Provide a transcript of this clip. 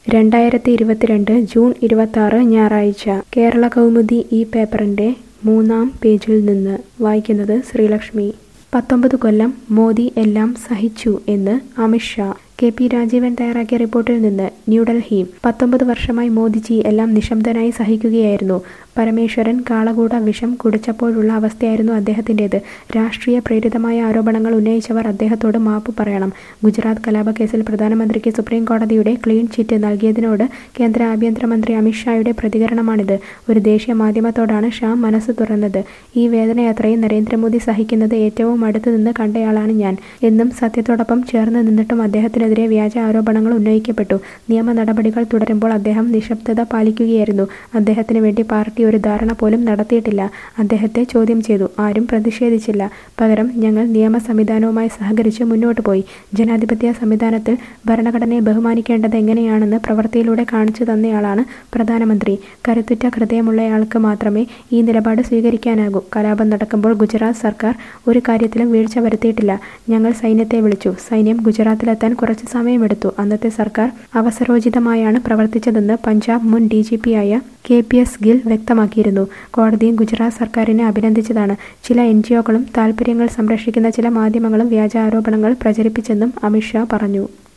രണ്ടായിരത്തി ഇരുപത്തിരണ്ട് ജൂൺ ഇരുപത്താറ് ഞായറാഴ്ച കേരള കൗമുദി ഈ പേപ്പറിന്റെ മൂന്നാം പേജിൽ നിന്ന് വായിക്കുന്നത് ശ്രീലക്ഷ്മി പത്തൊമ്പത് കൊല്ലം മോദി എല്ലാം സഹിച്ചു എന്ന് അമിത്ഷാ കെ പി രാജീവൻ തയ്യാറാക്കിയ റിപ്പോർട്ടിൽ നിന്ന് ന്യൂഡൽഹി പത്തൊമ്പത് വർഷമായി മോദിജി എല്ലാം നിശബ്ദനായി സഹിക്കുകയായിരുന്നു പരമേശ്വരൻ കാളകൂട വിഷം കുടിച്ചപ്പോഴുള്ള അവസ്ഥയായിരുന്നു അദ്ദേഹത്തിൻ്റെത് രാഷ്ട്രീയ പ്രേരിതമായ ആരോപണങ്ങൾ ഉന്നയിച്ചവർ അദ്ദേഹത്തോട് മാപ്പ് പറയണം ഗുജറാത്ത് കലാപക്കേസിൽ പ്രധാനമന്ത്രിക്ക് സുപ്രീം കോടതിയുടെ ക്ലീൻ ചിറ്റ് നൽകിയതിനോട് കേന്ദ്ര ആഭ്യന്തരമന്ത്രി അമിത്ഷായുടെ പ്രതികരണമാണിത് ഒരു ദേശീയ മാധ്യമത്തോടാണ് ഷാ മനസ്സ് തുറന്നത് ഈ വേദനയത്രയും നരേന്ദ്രമോദി സഹിക്കുന്നത് ഏറ്റവും അടുത്ത് നിന്ന് കണ്ടയാളാണ് ഞാൻ എന്നും സത്യത്തോടൊപ്പം ചേർന്ന് നിന്നിട്ടും അദ്ദേഹത്തിനെതിരെ വ്യാജ ആരോപണങ്ങൾ ഉന്നയിക്കപ്പെട്ടു നിയമ നടപടികൾ തുടരുമ്പോൾ അദ്ദേഹം നിശബ്ദത പാലിക്കുകയായിരുന്നു അദ്ദേഹത്തിന് വേണ്ടി പാർട്ടി ഒരു ധാരണ പോലും നടത്തിയിട്ടില്ല അദ്ദേഹത്തെ ചോദ്യം ചെയ്തു ആരും പ്രതിഷേധിച്ചില്ല പകരം ഞങ്ങൾ നിയമ സംവിധാനവുമായി സഹകരിച്ച് മുന്നോട്ട് പോയി ജനാധിപത്യ സംവിധാനത്തിൽ ഭരണഘടനയെ ബഹുമാനിക്കേണ്ടത് എങ്ങനെയാണെന്ന് പ്രവൃത്തിയിലൂടെ കാണിച്ചു തന്നയാളാണ് പ്രധാനമന്ത്രി കരുത്തുറ്റ ഹൃദയമുള്ളയാൾക്ക് മാത്രമേ ഈ നിലപാട് സ്വീകരിക്കാനാകൂ കലാപം നടക്കുമ്പോൾ ഗുജറാത്ത് സർക്കാർ ഒരു കാര്യത്തിലും വീഴ്ച വരുത്തിയിട്ടില്ല ഞങ്ങൾ സൈന്യത്തെ വിളിച്ചു സൈന്യം ഗുജറാത്തിലെത്താൻ കുറച്ച് സമയമെടുത്തു അന്നത്തെ സർക്കാർ അവസരോചിതമായാണ് പ്രവർത്തിച്ചതെന്ന് പഞ്ചാബ് മുൻ ഡി ജി പി ആയ കെ പി എസ് ഗിൽ വ്യക്തമാക്കിയിരുന്നു കോടതിയും ഗുജറാത്ത് സർക്കാരിനെ അഭിനന്ദിച്ചതാണ് ചില എൻ ജി ഒകളും താൽപ്പര്യങ്ങൾ സംരക്ഷിക്കുന്ന ചില മാധ്യമങ്ങളും വ്യാജ ആരോപണങ്ങൾ പ്രചരിപ്പിച്ചെന്നും അമിത്ഷാ പറഞ്ഞു